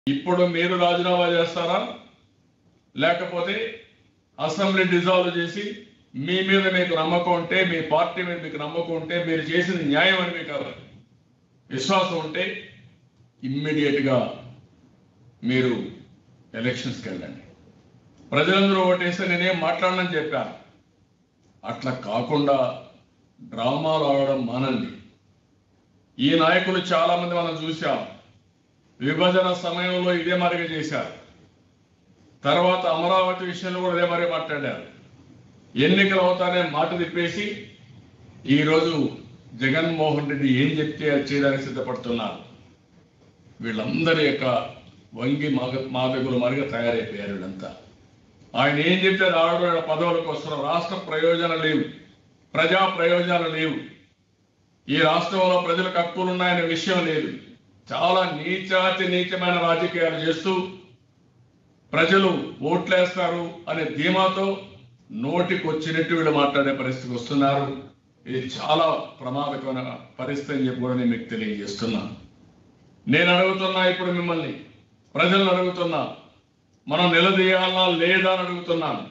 ఇప్పుడు మీరు రాజీనామా చేస్తారా లేకపోతే అసెంబ్లీ డిజాల్వ్ చేసి మీ మీద మీకు నమ్మకం ఉంటే మీ పార్టీ మీద మీకు నమ్మకం ఉంటే మీరు చేసిన న్యాయం అని మీకు విశ్వాసం ఉంటే ఇమ్మీడియట్ గా మీరు ఎలక్షన్స్కి వెళ్ళండి ప్రజలందరూ ఓటేస్తే నేనేం మాట్లాడనని చెప్పాను అట్లా కాకుండా డ్రామాలు ఆడడం మానండి ఈ నాయకులు చాలా మంది మనం చూశాం విభజన సమయంలో ఇదే మరిగా చేశారు తర్వాత అమరావతి విషయంలో కూడా ఇదే మరి మాట్లాడారు ఎన్నికలు అవుతానే మాట తిప్పేసి ఈరోజు జగన్మోహన్ రెడ్డి ఏం చెప్తే అది చేయడానికి సిద్ధపడుతున్నారు వీళ్ళందరి యొక్క వంగి మాగ మాదగులు మరిగా తయారైపోయారు వీళ్ళంతా ఆయన ఏం చెప్తే రావడం ఆయన పదవులకు వస్తున్నారు రాష్ట్ర ప్రయోజనాలు లేవు ప్రజా ప్రయోజనాలు లేవు ఈ రాష్ట్రంలో ప్రజలకు హక్కులు ఉన్నాయనే విషయం లేదు చాలా నీచాతి నీచమైన రాజకీయాలు చేస్తూ ప్రజలు ఓట్లేస్తారు అనే ధీమాతో నోటికి వచ్చినట్టు వీళ్ళు మాట్లాడే పరిస్థితికి వస్తున్నారు ఇది చాలా ప్రమాదకరమైన పరిస్థితి అని చెప్పి కూడా నేను మీకు తెలియజేస్తున్నా నేను అడుగుతున్నా ఇప్పుడు మిమ్మల్ని ప్రజలను అడుగుతున్నా మనం నిలదీయాలా లేదా అని అడుగుతున్నాను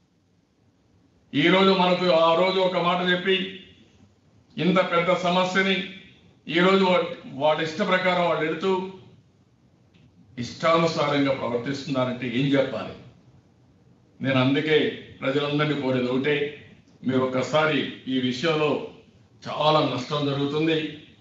ఈ రోజు మనకు ఆ రోజు ఒక మాట చెప్పి ఇంత పెద్ద సమస్యని ఈ రోజు వా- వాడి ఇష్ట ప్రకారం వాళ్ళు ఎడుతూ ఇష్టానుసారంగా ప్రవర్తిస్తున్నారంటే ఏం చెప్పాలి నేను అందుకే ప్రజలందరినీ కోరేది ఒకటే మీరు ఒక్కసారి ఈ విషయంలో చాలా నష్టం జరుగుతుంది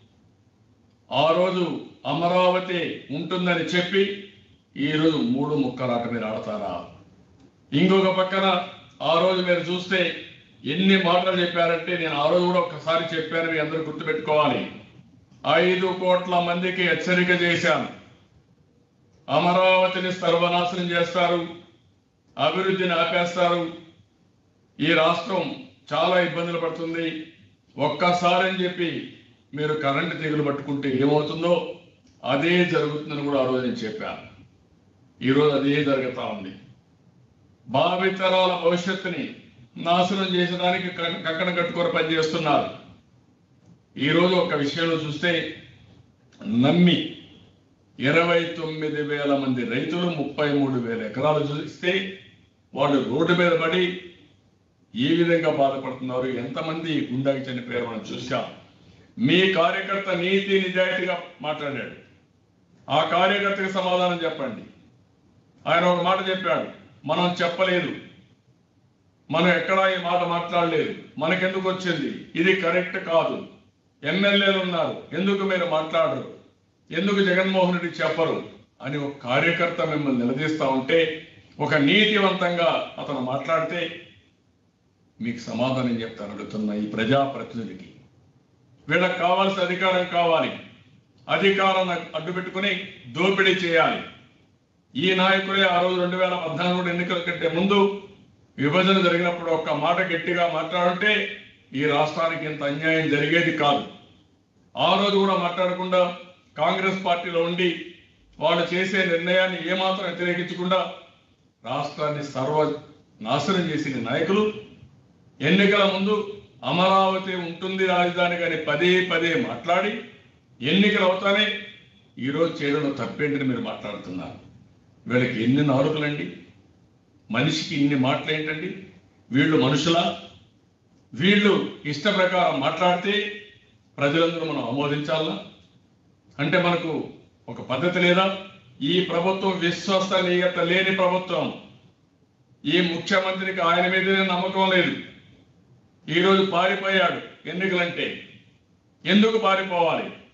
ఆ రోజు అమరావతి ఉంటుందని చెప్పి ఈ రోజు మూడు ముక్కలాట మీరు ఆడతారా ఇంకొక పక్కన ఆ రోజు మీరు చూస్తే ఎన్ని మాటలు చెప్పారంటే నేను ఆ రోజు కూడా ఒక్కసారి చెప్పాను మీ అందరూ గుర్తుపెట్టుకోవాలి ఐదు కోట్ల మందికి హెచ్చరిక చేశాను అమరావతిని సర్వనాశనం చేస్తారు అభివృద్ధిని ఆపేస్తారు ఈ రాష్ట్రం చాలా ఇబ్బందులు పడుతుంది ఒక్కసారి అని చెప్పి మీరు కరెంటు తీగలు పట్టుకుంటే ఏమవుతుందో అదే జరుగుతుందని కూడా ఆ రోజు నేను చెప్పాను ఈరోజు అదే జరుగుతా ఉంది భావితరాల భవిష్యత్తుని నాశనం చేసడానికి క- కక్కన కట్టుకొని పనిచేస్తున్నారు ఈరోజు ఒక విషయంలో చూస్తే నమ్మి ఇరవై తొమ్మిది వేల మంది రైతులు ముప్పై మూడు వేల ఎకరాలు చూస్తే వాళ్ళు రోడ్డు మీద పడి ఏ విధంగా బాధపడుతున్నారు ఎంతమంది గుండాకి చనిపోయారు మనం చూసాం మీ కార్యకర్త నీతి నిజాయితీగా మాట్లాడాడు ఆ కార్యకర్తకి సమాధానం చెప్పండి ఆయన ఒక మాట చెప్పాడు మనం చెప్పలేదు మనం ఎక్కడా ఈ మాట మాట్లాడలేదు మనకెందుకు వచ్చింది ఇది కరెక్ట్ కాదు ఎమ్మెల్యేలు ఉన్నారు ఎందుకు మీరు మాట్లాడరు ఎందుకు జగన్మోహన్ రెడ్డి చెప్పరు అని ఒక కార్యకర్త మిమ్మల్ని నిలదీస్తా ఉంటే ఒక నీతివంతంగా అతను మాట్లాడితే మీకు సమాధానం చెప్తాను అడుగుతున్న ఈ ప్రజాప్రతినిధికి వీళ్ళకి కావాల్సిన అధికారం కావాలి అధికారాన్ని అడ్డు పెట్టుకుని దోపిడీ చేయాలి ఈ నాయకులే ఆ రోజు రెండు వేల పద్నాలుగు ఎన్నికల కంటే ముందు విభజన జరిగినప్పుడు ఒక్క మాట గట్టిగా మాట్లాడుంటే ఈ రాష్ట్రానికి ఇంత అన్యాయం జరిగేది కాదు ఆ రోజు కూడా మాట్లాడకుండా కాంగ్రెస్ పార్టీలో ఉండి వాళ్ళు చేసే నిర్ణయాన్ని ఏమాత్రం వ్యతిరేకించకుండా రాష్ట్రాన్ని సర్వ నాశనం చేసిన నాయకులు ఎన్నికల ముందు అమరావతి ఉంటుంది రాజధాని కానీ పదే పదే మాట్లాడి ఎన్నికలు అవుతానే ఈరోజు చేయడంలో తప్పేంటని మీరు మాట్లాడుతున్నారు వీళ్ళకి ఎన్ని నాలుకలండి మనిషికి ఇన్ని మాటలు ఏంటండి వీళ్ళు మనుషులా వీళ్ళు ఇష్ట ప్రకారం మాట్లాడితే ప్రజలందరూ మనం ఆమోదించాలా అంటే మనకు ఒక పద్ధతి లేదా ఈ ప్రభుత్వం విశ్వసనీయత లేని ప్రభుత్వం ఈ ముఖ్యమంత్రికి ఆయన మీదనే నమ్మకం లేదు ఈ రోజు పారిపోయాడు ఎన్నికలంటే ఎందుకు పారిపోవాలి